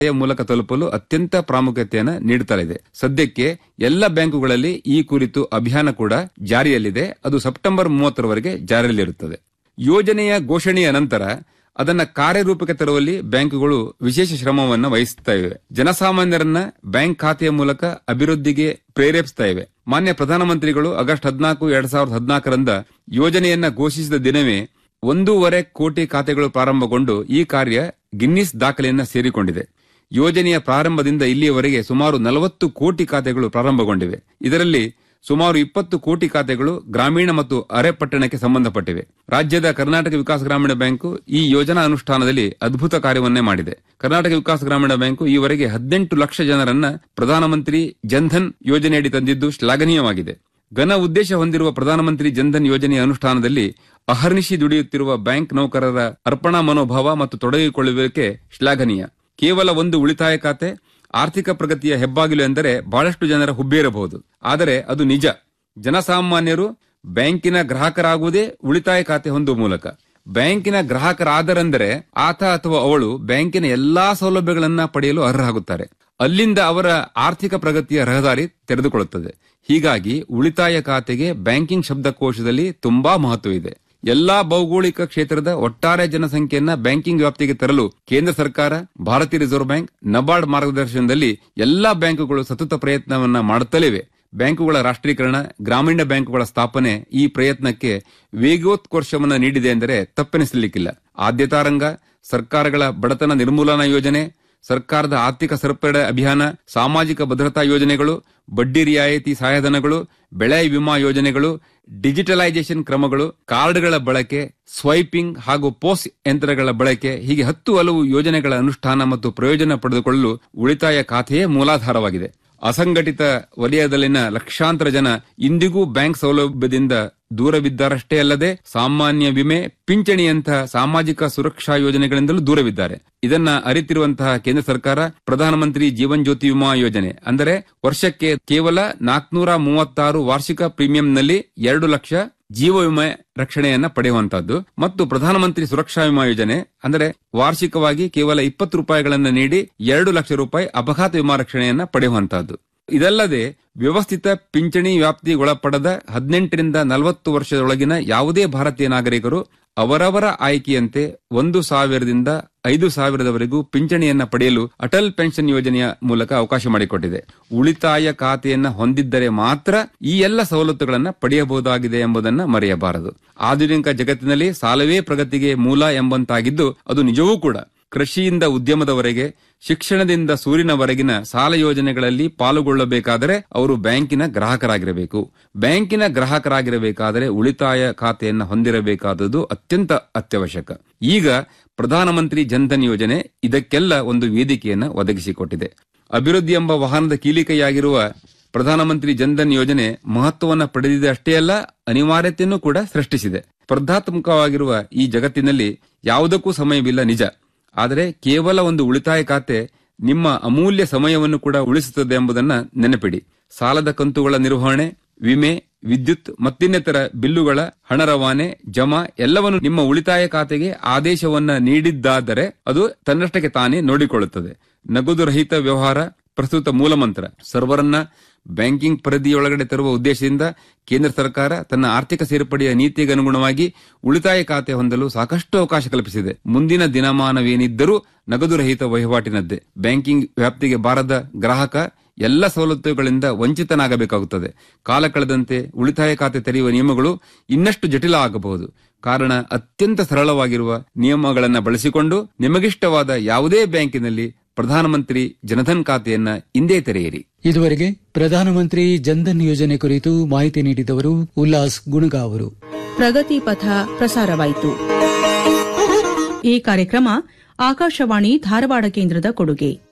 ಮೂಲಕ ತಲುಪಲು ಅತ್ಯಂತ ಪ್ರಾಮುಖ್ಯತೆಯನ್ನು ನೀಡುತ್ತಲಿದೆ ಸದ್ಯಕ್ಕೆ ಎಲ್ಲ ಬ್ಯಾಂಕುಗಳಲ್ಲಿ ಈ ಕುರಿತು ಅಭಿಯಾನ ಕೂಡ ಜಾರಿಯಲ್ಲಿದೆ ಅದು ಸೆಪ್ಟೆಂಬರ್ ಮೂವತ್ತರವರೆಗೆ ಜಾರಿಯಲ್ಲಿರುತ್ತದೆ ಯೋಜನೆಯ ಘೋಷಣೆಯ ನಂತರ ಅದನ್ನ ಕಾರ್ಯರೂಪಕ್ಕೆ ತರುವಲ್ಲಿ ಬ್ಯಾಂಕುಗಳು ವಿಶೇಷ ಶ್ರಮವನ್ನು ವಹಿಸುತ್ತಾ ಇವೆ ಜನಸಾಮಾನ್ಯರನ್ನ ಬ್ಯಾಂಕ್ ಖಾತೆಯ ಮೂಲಕ ಅಭಿವೃದ್ಧಿಗೆ ಪ್ರೇರೇಪಿಸ್ತಾ ಇವೆ ಮಾನ್ಯ ಪ್ರಧಾನಮಂತ್ರಿಗಳು ಆಗಸ್ಟ್ ಹದಿನಾಲ್ಕು ಎರಡ್ ಸಾವಿರದ ಹದಿನಾಲ್ಕರಂದ ಯೋಜನೆಯನ್ನ ಘೋಷಿಸಿದ ದಿನವೇ ಒಂದೂವರೆ ಕೋಟಿ ಖಾತೆಗಳು ಪ್ರಾರಂಭಗೊಂಡು ಈ ಕಾರ್ಯ ಗಿನ್ನಿಸ್ ದಾಖಲೆಯನ್ನ ಸೇರಿಕೊಂಡಿದೆ ಯೋಜನೆಯ ಪ್ರಾರಂಭದಿಂದ ಇಲ್ಲಿಯವರೆಗೆ ಸುಮಾರು ನಲವತ್ತು ಕೋಟಿ ಖಾತೆಗಳು ಪ್ರಾರಂಭಗೊಂಡಿವೆ ಇದರಲ್ಲಿ ಸುಮಾರು ಇಪ್ಪತ್ತು ಕೋಟಿ ಖಾತೆಗಳು ಗ್ರಾಮೀಣ ಮತ್ತು ಅರೆ ಪಟ್ಟಣಕ್ಕೆ ಸಂಬಂಧಪಟ್ಟಿವೆ ರಾಜ್ಯದ ಕರ್ನಾಟಕ ವಿಕಾಸ ಗ್ರಾಮೀಣ ಬ್ಯಾಂಕು ಈ ಯೋಜನಾ ಅನುಷ್ಠಾನದಲ್ಲಿ ಅದ್ಭುತ ಕಾರ್ಯವನ್ನೇ ಮಾಡಿದೆ ಕರ್ನಾಟಕ ವಿಕಾಸ ಗ್ರಾಮೀಣ ಬ್ಯಾಂಕು ಈವರೆಗೆ ಹದಿನೆಂಟು ಲಕ್ಷ ಜನರನ್ನ ಪ್ರಧಾನಮಂತ್ರಿ ಜನ್ಧನ್ ಯೋಜನೆಯಡಿ ತಂದಿದ್ದು ಶ್ಲಾಘನೀಯವಾಗಿದೆ ಘನ ಉದ್ದೇಶ ಹೊಂದಿರುವ ಪ್ರಧಾನಮಂತ್ರಿ ಜನ್ಧನ್ ಯೋಜನೆಯ ಅನುಷ್ಠಾನದಲ್ಲಿ ಅಹರ್ನಿಶಿ ದುಡಿಯುತ್ತಿರುವ ಬ್ಯಾಂಕ್ ನೌಕರರ ಅರ್ಪಣಾ ಮನೋಭಾವ ಮತ್ತು ತೊಡಗಿಕೊಳ್ಳುವಿಕೆ ಶ್ಲಾಘನೀಯ ಕೇವಲ ಒಂದು ಉಳಿತಾಯ ಖಾತೆ ಆರ್ಥಿಕ ಪ್ರಗತಿಯ ಹೆಬ್ಬಾಗಿಲು ಎಂದರೆ ಬಹಳಷ್ಟು ಜನರ ಹುಬ್ಬೇರಬಹುದು ಆದರೆ ಅದು ನಿಜ ಜನಸಾಮಾನ್ಯರು ಬ್ಯಾಂಕಿನ ಗ್ರಾಹಕರಾಗುವುದೇ ಉಳಿತಾಯ ಖಾತೆ ಹೊಂದುವ ಮೂಲಕ ಬ್ಯಾಂಕಿನ ಗ್ರಾಹಕರಾದರೆಂದರೆ ಆತ ಅಥವಾ ಅವಳು ಬ್ಯಾಂಕಿನ ಎಲ್ಲಾ ಸೌಲಭ್ಯಗಳನ್ನ ಪಡೆಯಲು ಅರ್ಹರಾಗುತ್ತಾರೆ ಅಲ್ಲಿಂದ ಅವರ ಆರ್ಥಿಕ ಪ್ರಗತಿಯ ರಹದಾರಿ ತೆರೆದುಕೊಳ್ಳುತ್ತದೆ ಹೀಗಾಗಿ ಉಳಿತಾಯ ಖಾತೆಗೆ ಬ್ಯಾಂಕಿಂಗ್ ಶಬ್ದಕೋಶದಲ್ಲಿ ತುಂಬಾ ಮಹತ್ವವಿದೆ ಎಲ್ಲಾ ಭೌಗೋಳಿಕ ಕ್ಷೇತ್ರದ ಒಟ್ಟಾರೆ ಜನಸಂಖ್ಯೆಯನ್ನ ಬ್ಯಾಂಕಿಂಗ್ ವ್ಯಾಪ್ತಿಗೆ ತರಲು ಕೇಂದ್ರ ಸರ್ಕಾರ ಭಾರತೀಯ ರಿಸರ್ವ್ ಬ್ಯಾಂಕ್ ನಬಾರ್ಡ್ ಮಾರ್ಗದರ್ಶನದಲ್ಲಿ ಎಲ್ಲಾ ಬ್ಯಾಂಕುಗಳು ಸತತ ಪ್ರಯತ್ನವನ್ನ ಮಾಡುತ್ತಲಿವೆ ಬ್ಯಾಂಕುಗಳ ರಾಷ್ಟ್ರೀಕರಣ ಗ್ರಾಮೀಣ ಬ್ಯಾಂಕುಗಳ ಸ್ಥಾಪನೆ ಈ ಪ್ರಯತ್ನಕ್ಕೆ ವೇಗೋತ್ಕರ್ಷವನ್ನು ನೀಡಿದೆ ಎಂದರೆ ತಪ್ಪೆನಿಸಲಿಕ್ಕಿಲ್ಲ ಆದ್ಯತಾ ರಂಗ ಸರ್ಕಾರಗಳ ಬಡತನ ನಿರ್ಮೂಲನಾ ಯೋಜನೆ ಸರ್ಕಾರದ ಆರ್ಥಿಕ ಸರಪಳಿ ಅಭಿಯಾನ ಸಾಮಾಜಿಕ ಭದ್ರತಾ ಯೋಜನೆಗಳು ಬಡ್ಡಿ ರಿಯಾಯಿತಿ ಸಹಾಯಧನಗಳು ಬೆಳೆ ವಿಮಾ ಯೋಜನೆಗಳು ಡಿಜಿಟಲೈಸೇಷನ್ ಕ್ರಮಗಳು ಕಾರ್ಡ್ಗಳ ಬಳಕೆ ಸ್ವೈಪಿಂಗ್ ಹಾಗೂ ಪೋಸ್ಟ್ ಯಂತ್ರಗಳ ಬಳಕೆ ಹೀಗೆ ಹತ್ತು ಹಲವು ಯೋಜನೆಗಳ ಅನುಷ್ಠಾನ ಮತ್ತು ಪ್ರಯೋಜನ ಪಡೆದುಕೊಳ್ಳಲು ಉಳಿತಾಯ ಖಾತೆಯೇ ಮೂಲಾಧಾರವಾಗಿದೆ ಅಸಂಘಟಿತ ವಲಯದಲ್ಲಿನ ಲಕ್ಷಾಂತರ ಜನ ಇಂದಿಗೂ ಬ್ಯಾಂಕ್ ಸೌಲಭ್ಯದಿಂದ ದೂರವಿದ್ದಾರಷ್ಟೇ ಅಲ್ಲದೆ ಸಾಮಾನ್ಯ ವಿಮೆ ಪಿಂಚಣಿಯಂತಹ ಸಾಮಾಜಿಕ ಸುರಕ್ಷಾ ಯೋಜನೆಗಳಿಂದಲೂ ದೂರವಿದ್ದಾರೆ ಇದನ್ನ ಅರಿತಿರುವಂತಹ ಕೇಂದ್ರ ಸರ್ಕಾರ ಪ್ರಧಾನಮಂತ್ರಿ ಜೀವನ್ ಜ್ಯೋತಿ ವಿಮಾ ಯೋಜನೆ ಅಂದರೆ ವರ್ಷಕ್ಕೆ ಕೇವಲ ನಾಲ್ಕನೂರ ಮೂವತ್ತಾರು ವಾರ್ಷಿಕ ಪ್ರೀಮಿಯಂನಲ್ಲಿ ಎರಡು ಲಕ್ಷ ಜೀವ ವಿಮೆ ರಕ್ಷಣೆಯನ್ನ ಪಡೆಯುವಂತಹದ್ದು ಮತ್ತು ಪ್ರಧಾನಮಂತ್ರಿ ಸುರಕ್ಷಾ ವಿಮಾ ಯೋಜನೆ ಅಂದರೆ ವಾರ್ಷಿಕವಾಗಿ ಕೇವಲ ಇಪ್ಪತ್ತು ರೂಪಾಯಿಗಳನ್ನ ನೀಡಿ ಎರಡು ಲಕ್ಷ ರೂಪಾಯಿ ಅಪಘಾತ ವಿಮಾ ರಕ್ಷಣೆಯನ್ನ ಪಡೆಯುವಂತಹದ್ದು ಇದಲ್ಲದೆ ವ್ಯವಸ್ಥಿತ ಪಿಂಚಣಿ ವ್ಯಾಪ್ತಿಗೊಳಪಡದ ಹದಿನೆಂಟರಿಂದ ನಲವತ್ತು ವರ್ಷದೊಳಗಿನ ಯಾವುದೇ ಭಾರತೀಯ ನಾಗರಿಕರು ಅವರವರ ಆಯ್ಕೆಯಂತೆ ಒಂದು ಸಾವಿರದಿಂದ ಐದು ಸಾವಿರದವರೆಗೂ ಪಿಂಚಣಿಯನ್ನ ಪಡೆಯಲು ಅಟಲ್ ಪೆನ್ಷನ್ ಯೋಜನೆಯ ಮೂಲಕ ಅವಕಾಶ ಮಾಡಿಕೊಟ್ಟಿದೆ ಉಳಿತಾಯ ಖಾತೆಯನ್ನ ಹೊಂದಿದ್ದರೆ ಮಾತ್ರ ಈ ಎಲ್ಲ ಸವಲತ್ತುಗಳನ್ನ ಪಡೆಯಬಹುದಾಗಿದೆ ಎಂಬುದನ್ನ ಮರೆಯಬಾರದು ಆಧುನಿಕ ಜಗತ್ತಿನಲ್ಲಿ ಸಾಲವೇ ಪ್ರಗತಿಗೆ ಮೂಲ ಎಂಬಂತಾಗಿದ್ದು ಅದು ನಿಜವೂ ಕೂಡ ಕೃಷಿಯಿಂದ ಉದ್ಯಮದವರೆಗೆ ಶಿಕ್ಷಣದಿಂದ ಸೂರಿನವರೆಗಿನ ಸಾಲ ಯೋಜನೆಗಳಲ್ಲಿ ಪಾಲ್ಗೊಳ್ಳಬೇಕಾದರೆ ಅವರು ಬ್ಯಾಂಕಿನ ಗ್ರಾಹಕರಾಗಿರಬೇಕು ಬ್ಯಾಂಕಿನ ಗ್ರಾಹಕರಾಗಿರಬೇಕಾದರೆ ಉಳಿತಾಯ ಖಾತೆಯನ್ನು ಹೊಂದಿರಬೇಕಾದದ್ದು ಅತ್ಯಂತ ಅತ್ಯವಶ್ಯಕ ಈಗ ಪ್ರಧಾನಮಂತ್ರಿ ಜನ್ಧನ್ ಯೋಜನೆ ಇದಕ್ಕೆಲ್ಲ ಒಂದು ವೇದಿಕೆಯನ್ನು ಒದಗಿಸಿಕೊಟ್ಟಿದೆ ಅಭಿವೃದ್ಧಿ ಎಂಬ ವಾಹನದ ಕೀಲಿಕೆಯಾಗಿರುವ ಪ್ರಧಾನಮಂತ್ರಿ ಜನ್ಧನ್ ಯೋಜನೆ ಮಹತ್ವವನ್ನು ಪಡೆದಿದೆ ಅಷ್ಟೇ ಅಲ್ಲ ಅನಿವಾರ್ಯತೆಯನ್ನು ಕೂಡ ಸೃಷ್ಟಿಸಿದೆ ಸ್ಪರ್ಧಾತ್ಮಕವಾಗಿರುವ ಈ ಜಗತ್ತಿನಲ್ಲಿ ಯಾವುದಕ್ಕೂ ಸಮಯವಿಲ್ಲ ನಿಜ ಆದರೆ ಕೇವಲ ಒಂದು ಉಳಿತಾಯ ಖಾತೆ ನಿಮ್ಮ ಅಮೂಲ್ಯ ಸಮಯವನ್ನು ಕೂಡ ಉಳಿಸುತ್ತದೆ ಎಂಬುದನ್ನ ನೆನಪಿಡಿ ಸಾಲದ ಕಂತುಗಳ ನಿರ್ವಹಣೆ ವಿಮೆ ವಿದ್ಯುತ್ ಮತ್ತಿನ್ನಿತರ ಬಿಲ್ಲುಗಳ ಹಣ ರವಾನೆ ಜಮಾ ಎಲ್ಲವನ್ನು ನಿಮ್ಮ ಉಳಿತಾಯ ಖಾತೆಗೆ ಆದೇಶವನ್ನ ನೀಡಿದ್ದಾದರೆ ಅದು ತನ್ನಷ್ಟಕ್ಕೆ ತಾನೇ ನೋಡಿಕೊಳ್ಳುತ್ತದೆ ನಗದು ರಹಿತ ವ್ಯವಹಾರ ಪ್ರಸ್ತುತ ಮೂಲಮಂತ್ರ ಸರ್ವರನ್ನ ಬ್ಯಾಂಕಿಂಗ್ ಪರಿಧಿಯೊಳಗಡೆ ತರುವ ಉದ್ದೇಶದಿಂದ ಕೇಂದ್ರ ಸರ್ಕಾರ ತನ್ನ ಆರ್ಥಿಕ ಸೇರ್ಪಡೆಯ ನೀತಿಗೆ ಅನುಗುಣವಾಗಿ ಉಳಿತಾಯ ಖಾತೆ ಹೊಂದಲು ಸಾಕಷ್ಟು ಅವಕಾಶ ಕಲ್ಪಿಸಿದೆ ಮುಂದಿನ ದಿನಮಾನವೇನಿದ್ದರೂ ನಗದು ರಹಿತ ವಹಿವಾಟಿನದ್ದೇ ಬ್ಯಾಂಕಿಂಗ್ ವ್ಯಾಪ್ತಿಗೆ ಬಾರದ ಗ್ರಾಹಕ ಎಲ್ಲ ಸವಲತ್ತುಗಳಿಂದ ವಂಚಿತನಾಗಬೇಕಾಗುತ್ತದೆ ಕಾಲ ಕಳೆದಂತೆ ಉಳಿತಾಯ ಖಾತೆ ತೆರೆಯುವ ನಿಯಮಗಳು ಇನ್ನಷ್ಟು ಜಟಿಲ ಆಗಬಹುದು ಕಾರಣ ಅತ್ಯಂತ ಸರಳವಾಗಿರುವ ನಿಯಮಗಳನ್ನು ಬಳಸಿಕೊಂಡು ನಿಮಗಿಷ್ಟವಾದ ಯಾವುದೇ ಬ್ಯಾಂಕಿನಲ್ಲಿ ಪ್ರಧಾನಮಂತ್ರಿ ಜನಧನ್ ಖಾತೆಯನ್ನ ಇಂದೇ ತೆರೆಯಿರಿ ಇದುವರೆಗೆ ಪ್ರಧಾನಮಂತ್ರಿ ಜನ್ಧನ್ ಯೋಜನೆ ಕುರಿತು ಮಾಹಿತಿ ನೀಡಿದವರು ಉಲ್ಲಾಸ್ ಗುಣಗಾ ಅವರು ಪ್ರಗತಿ ಪಥ ಪ್ರಸಾರವಾಯಿತು ಈ ಕಾರ್ಯಕ್ರಮ ಆಕಾಶವಾಣಿ ಧಾರವಾಡ ಕೇಂದ್ರದ ಕೊಡುಗೆ